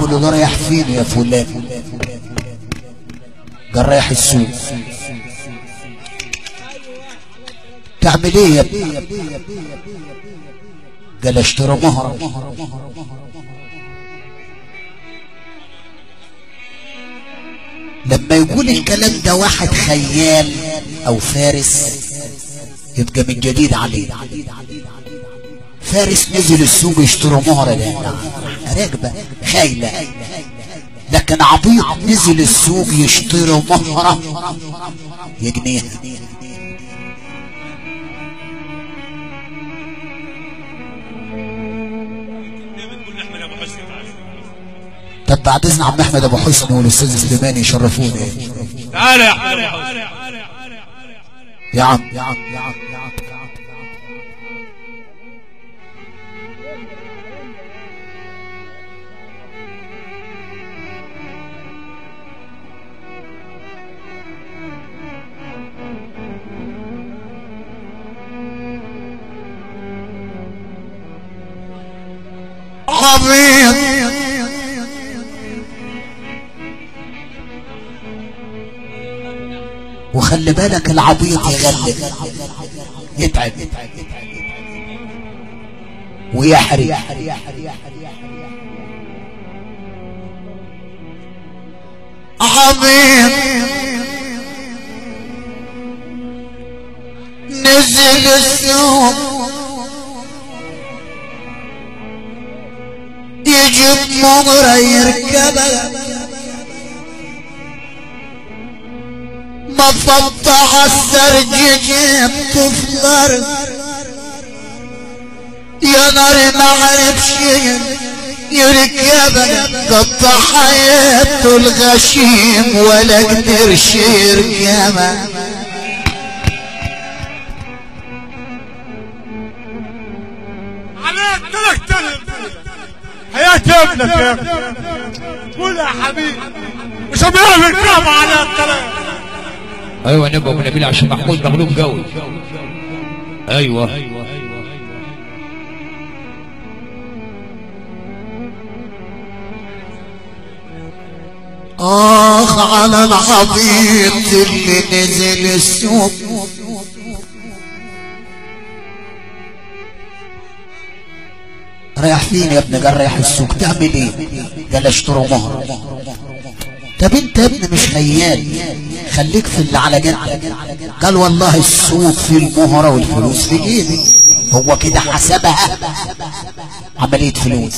بقول له ده رايح فين يا فلان قال رايح السوق تعمل ايه يا ابني قال اشتري مهرة لما يقول الكلام ده واحد خيال او فارس يبقى من جديد عليه فارس نزل السوق يشتري مهرة ده راكبة خايلة لكن عبيط نزل السوق يشتري مهرة يجنيها طب بعد اذن عم احمد ابو حسن والاستاذ سليمان يشرفوني تعالى يا احمد يا عم يا عم يا عم يا عم عبيط وخلي بالك العبيط يغلب يتعب ويحرق عبيط نزل السوق يجيب مغرى يركبها ما فتح السرج جبت فلر يا نار ما عرف شيء يركبها قطع حياته الغشيم ولا قدرش يركبها عليك تلك تلك حياة ابنك يا ابني قول يا حبيبي مش بيعمل الكعبة على التلك ايوه نبقى ابو نبيل عشان محمود مغلوب قوي ايوه آخ على العبيط اللي نزل السوق رايح فين يا ابني قال رايح السوق تعمل ايه قال اشتروا مهر طب انت يا ابني مش خيال خليك في اللي على جنبك قال والله السوق في المهرة والفلوس في جيبي هو كده حسبها عملية فلوس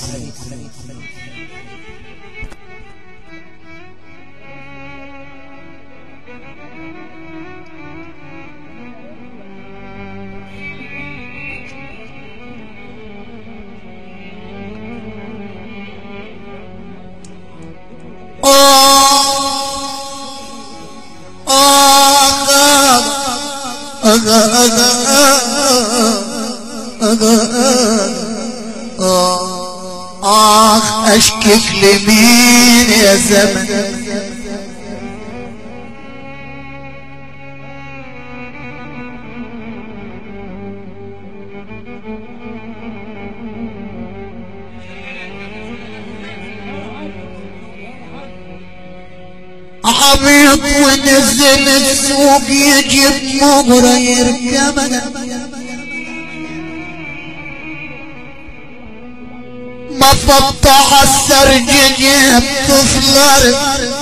آخ أشكك لمين يا زمن عبيط ونزل السوق يجيب مغرى يركبها ما فتح السرج جيب طفل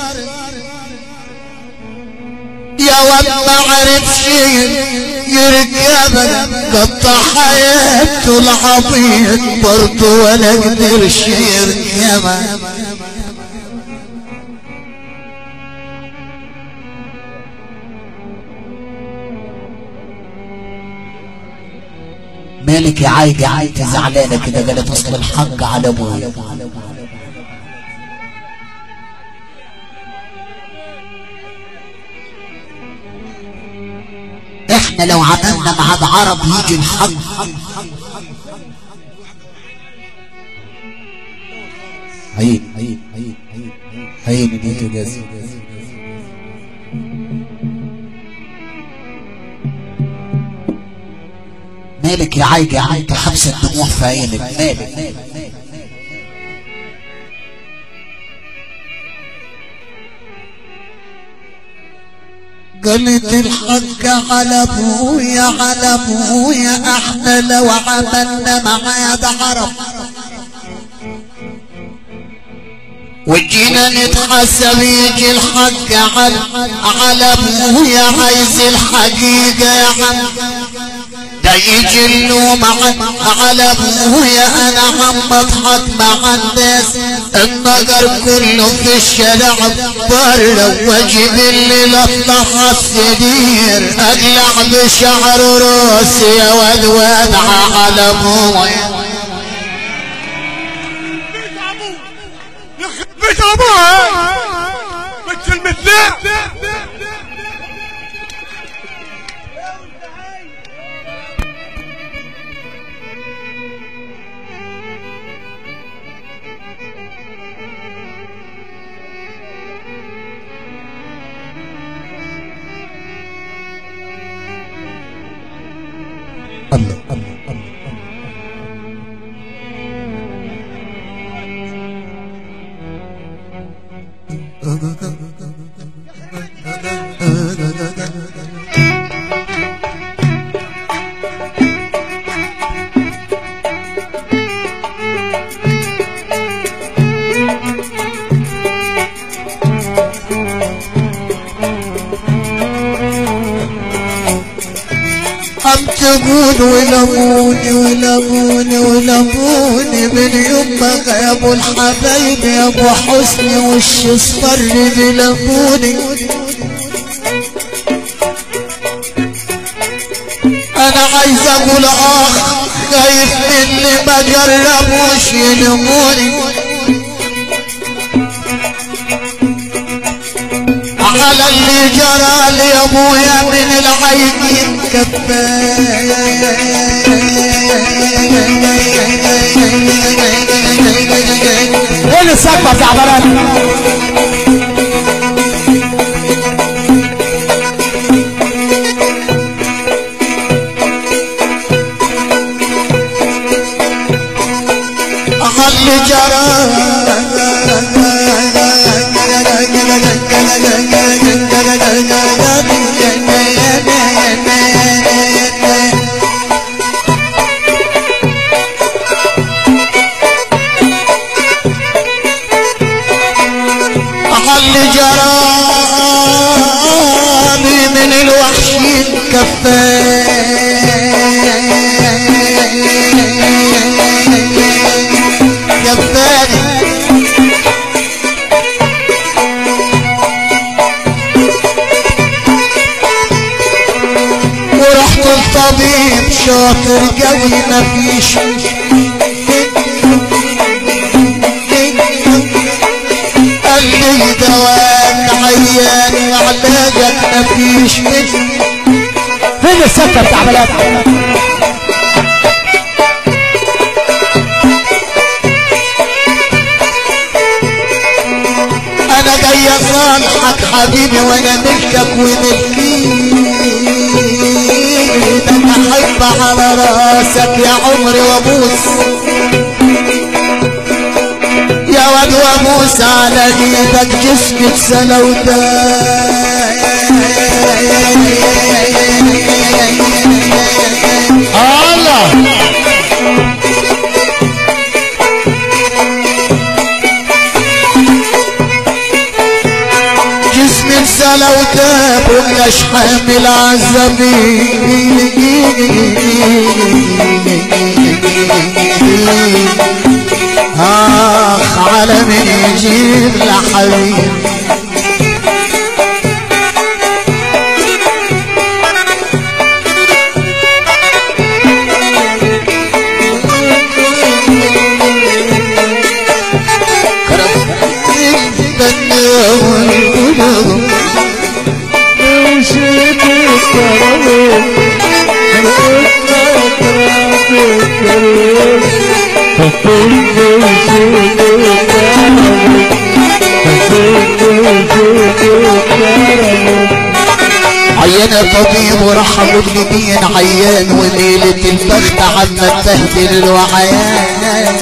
يا ولد ما عرف شيء يركبها قطع حياته العبيط برضه ولا قدرش يركبها مالك يا عايجة انت زعلانة كده قالت اصل الحق على ابويا احنا لو عملنا مع عرب يجي الحق عين عين عين عين عين دي جاسم مالك يا عايجة يا عم حبس الدموع في عينك مالك قالت الحق على ابويا على ابويا احنا لو عملنا معاه ده عرب وجينا نتحسب يجي الحق على على ابويا عايز الحقيقة يا عم ده يجي اللوم على ابويا انا عم اضحك مع الناس النجر كله في الشارع بره واجيب الليل اطلع السرير اقلع بشعر راسي يا واد وادعى على ابويا بيت ابوها بنت المثلى عم تقول ولموني ولموني ولموني من يوم ما غابوا الحبايب يا ابو حسني وش اصفر بلموني انا عايز اقول اخ خايف مني ما جربوش يلموني على اللي جرى لي ابويا من العينين كفايه وين السقفة بتاع بلد اللي جرى اللي جرى من الوحشين كفايه كفاني ورحت الطبيب شاطر قوي مفيش قال لي دواك عيان وعلاجك مفيش فين السقفة بتاع بلد انا جاي اصالحك حبيبي وانا ملكك وملكيك انا احب على راسك يا عمري وابوس يا واد وابوس على ايدك جسمك سلوتك الله جسمك سلوتك ولاش حامل عذابي اخ على من يجيب لحبيب عيان طبيب ورحب ابن عيان وليلة البخت عم تبهدل الوعيان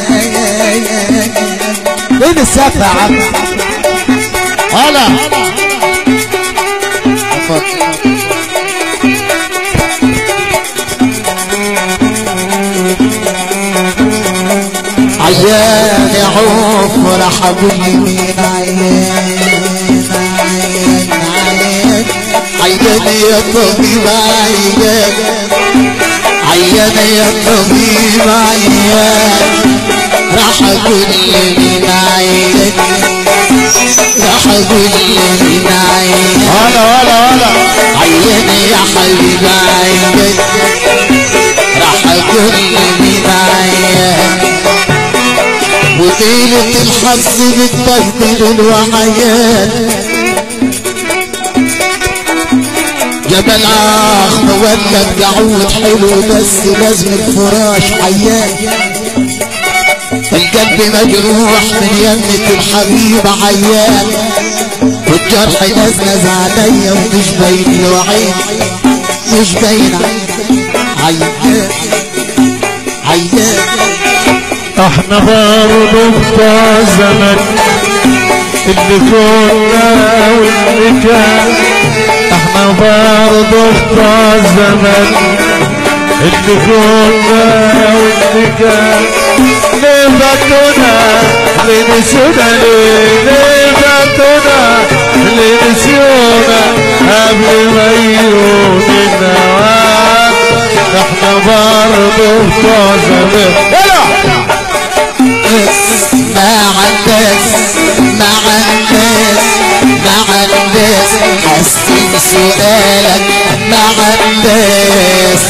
فين السقفة يا عم هلا اتفضل عيان يا عوف راح اقول يمين عيان عيان عيان عيان يا طبيب عيان عيان يا طبيب عيان راح اقول يمين عيان راح اقول يمين عيان ولا ولا ولا عيان يا حبيب عيان راح اقول يمين عيان وطيلة الحظ بتبدل الوعيان جبل اخ مولد قعود حلو بس لازم الفراش عيان القلب مجروح من يمة الحبيب عيان والجرح نزنز عليا ومش باين له عين مش باين عيان عيان احنا برضه بتوع زمن اللي كنا واللي كان احنا برضه بتوع زمن اللي كنا واللي كان ليه باتونا ليه نسيونا ليه ليه باتونا ليه نسيونا قبل ما يجون النوام احنا برضه بتوع زمان يلا مع الناس مع الناس مع الناس حسن سؤالك مع الناس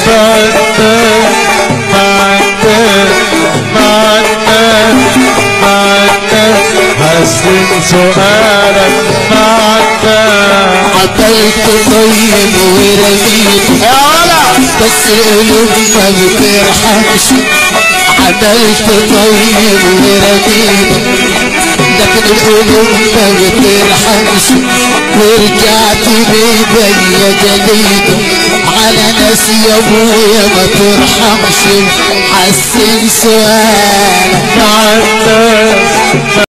حسن سؤالك مع الناس عطيت طيب ورميت يا ولا بس القلوب ما بترحمش عملت طيب ورميت لكن القلوب ما بترحمش ورجعت بيدي جديد على ناس يا ابويا ما ترحمش حسن سؤالك مع الناس